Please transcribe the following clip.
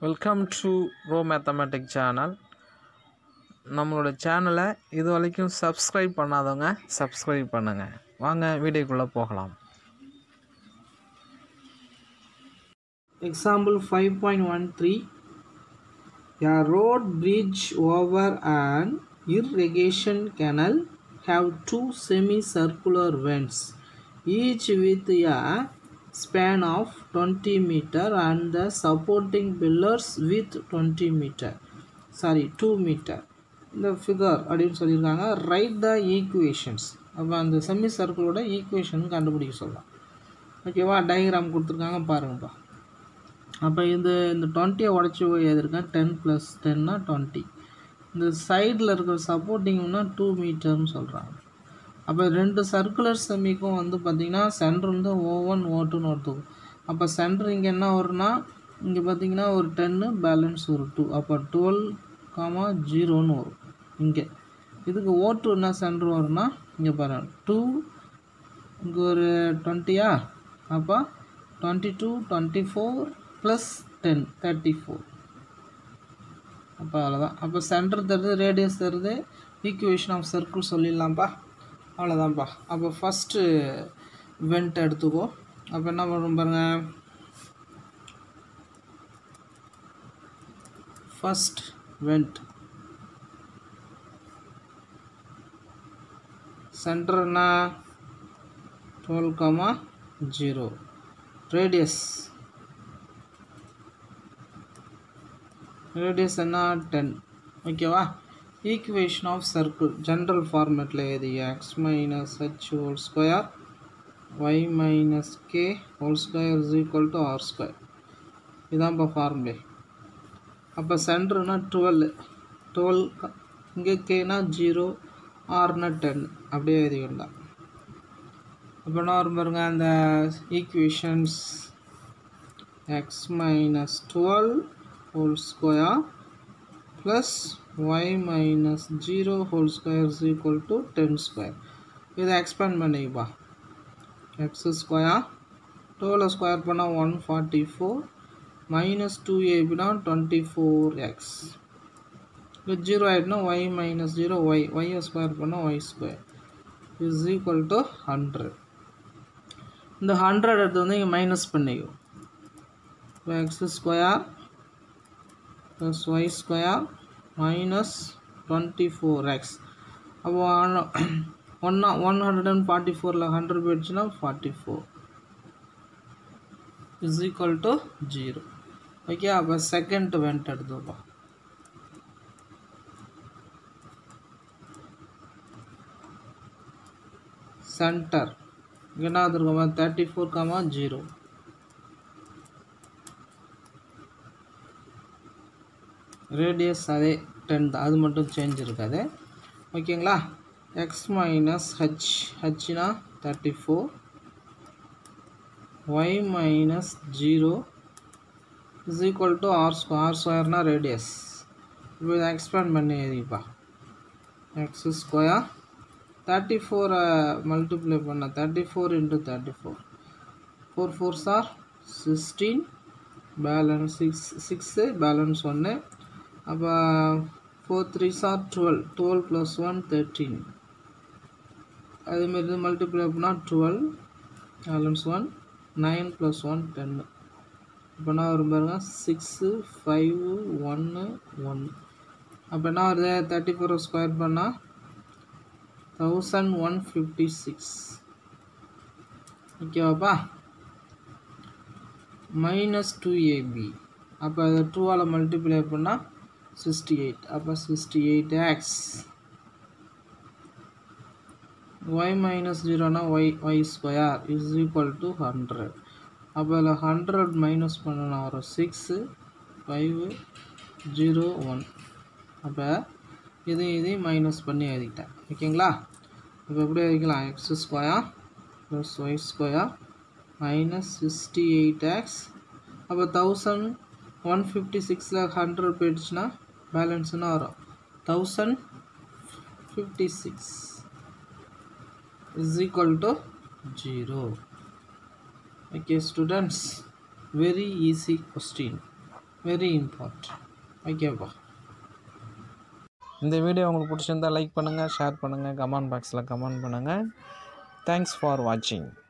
welcome to ரோ mathematic channel நம்மளோட சேனலை இது வரைக்கும் சப்ஸ்கிரைப் பண்ணாதவங்க சப்ஸ்கிரைப் பண்ணுங்கள் வாங்க வீடியோக்குள்ளே போகலாம் Example 5.13 A road bridge over an irrigation canal have two semicircular vents each with a span of 20 meter and the supporting pillars with 20 meter sorry 2 meter இந்த ஃபிகர் அப்படின்னு சொல்லியிருக்காங்க ரைட் த ஈக்குவேஷன்ஸ் அப்போ அந்த செமி சர்க்கிளோட ஈக்குவேஷன் கண்டுபிடிக்க சொல்லலாம் ஓகேவா diagram கொடுத்துருக்காங்க பாருங்கப்பா அப்போ இது இந்த டுவெண்ட்டியை உடச்சி போய் எழுதிருக்கேன் டென் ப்ளஸ் டென்னா டுவெண்ட்டி இந்த சைடில் இருக்கிற சப்போர்ட்டிங்னா டூ மீட்டர்னு சொல்கிறாங்க அப்போ ரெண்டு சர்க்குலர் செமிக்கும் வந்து பார்த்திங்கன்னா சென்டர் வந்து ஓ ஒன் ஓ டூன்னு ஒருத்துக்கும் அப்போ சென்டர் இங்கே என்ன வரும்னா இங்கே பார்த்தீங்கன்னா ஒரு டென்னு பேலன்ஸ் ஒரு டூ அப்போ டுவெல் காமா ஜீரோன்னு வரும் இங்கே இதுக்கு ஓ டூ என்ன சென்டர் வரும்னா இங்கே பாருங்கள் டூ இங்கே ஒரு டுவெண்ட்டியா அப்போ twenty two twenty four plus ten thirty four அப்போ அவ்வளோதான் அப்போ சென்டர் தருது ரேடியஸ் தருது ஈக்குவேஷன் ஆஃப் சர்க்கிள் சொல்லிடலாம்ப்பா அவ்வளோதான்ப்பா அப்போ ஃபஸ்ட்டு வெண்ட் எடுத்துக்கோ அப்போ என்ன பண்ணுறோம் பாருங்க ஃபஸ்ட் வெண்ட் சென்டர் என்ன twelve comma zero radius radius என்ன டென் ஓகேவா ஈக்குவேஷன் ஆஃப் சர்க்கிள் ஜென்ரல் ஃபார்மேட்டில் எழுதி x minus h whole square y minus k whole square is equal to r square இதான்ப்பா ஃபார்முலே அப்போ சென்டர்னா டுவெல் டுவெல் இங்கே கேனா ஜீரோ ஆர்னா டென் அப்படியே எழுதிக்கிடலாம் அப்போ என்ன வரும் பாருங்க அந்த equations x minus twelve whole square plus y minus 0 whole square is equal to 10 square இதை எக்ஸ்பேண்ட் பண்ணிப்பா எக்ஸ் ஸ்கொயர் டுவெல் ஸ்கொயர் பண்ணால் one forty four minus two ஏபினா டுவெண்ட்டி ஃபோர் எக்ஸ் இப்போ ஜீரோ ஆகிட்டுனா ஒய் மைனஸ் ஜீரோ ஒய் ஒய்யை square பண்ணால் y square is equal to hundred இந்த hundred எடுத்து வந்து இங்கே மைனஸ் பண்ணிக்கோ இப்போ x square plus y square minus 24x அப்போ ஒன்னா ஒன் ஹண்ட்ரட் அண்ட் ஃபார்ட்டி ஃபோரில் ஹண்ட்ரட் போயிடுச்சுன்னா forty four is equal to zero okay அப்போ செகண்ட் வெண்ட் எடுத்துப்போம் சென்டர் என்ன இருக்கோமா thirty four comma zero radius அதே டென் தான் அது மட்டும் சேஞ்ச் இருக்காது ஓகேங்களா எக்ஸ் மைனஸ் ஹச் ஹச்னா thirty four y minus zero is equal to r square r ஸ்கொயர்னா ரேடியஸ் இப்போ இதை எக்ஸ்பேண்ட் பண்ணி எழுதிப்பா எக்ஸ் ஸ்கொயர் தேர்ட்டி ஃபோரை மல்டிப்ளை பண்ண thirty four into thirty four four four sir sixteen balance six six balance ஒன்று அப்போ four three sir twelve twelve plus one thirteen அதேமாரி மல்டிப்ளை பண்ணால் twelve balance one nine plus one டென்னு இப்போ என்ன வரும் பாருங்க சிக்ஸு ஃபைவு ஒன்று ஒன்று அப்போ என்ன வருது தேர்ட்டி ஃபோர் ஸ்கொயர் பண்ணால் தௌசண்ட் ஒன் ஃபிஃப்டி சிக்ஸ் ஓகேவாப்பா மைனஸ் டூ ஏபி அப்போ அதை டூவால் மல்டிப்ளை பண்ணால் சிக்ஸ்டி எயிட் அப்போ sixty eight x y minus ஜீரோனா y y square is equal to hundred அப்போ அதில் ஹண்ட்ரட் மைனஸ் பண்ணணும் வரும் சிக்ஸு ஃபைவு ஜீரோ ஒன் அப்போ இதையும் இதையும் மைனஸ் பண்ணி எழுதிட்டேன் ஓகேங்களா இப்போ எப்படி எழுதிக்கலாம் x square plus y square minus sixty eight x அப்போ தௌசண்ட் ஒன் ஃபிஃப்டி சிக்ஸில் ஹண்ட்ரட் போயிடுச்சுன்னா பேலன்ஸ்னா வரும் thousand fifty six is equal to zero okay students very easy question very important ஓகேப்பா இந்த வீடியோ உங்களுக்கு பிடிச்சிருந்தா லைக் பண்ணுங்கள் ஷேர் பண்ணுங்கள் கமெண்ட் பாக்ஸில் கமெண்ட் பண்ணுங்கள் தேங்க்ஸ் ஃபார் வாட்சிங்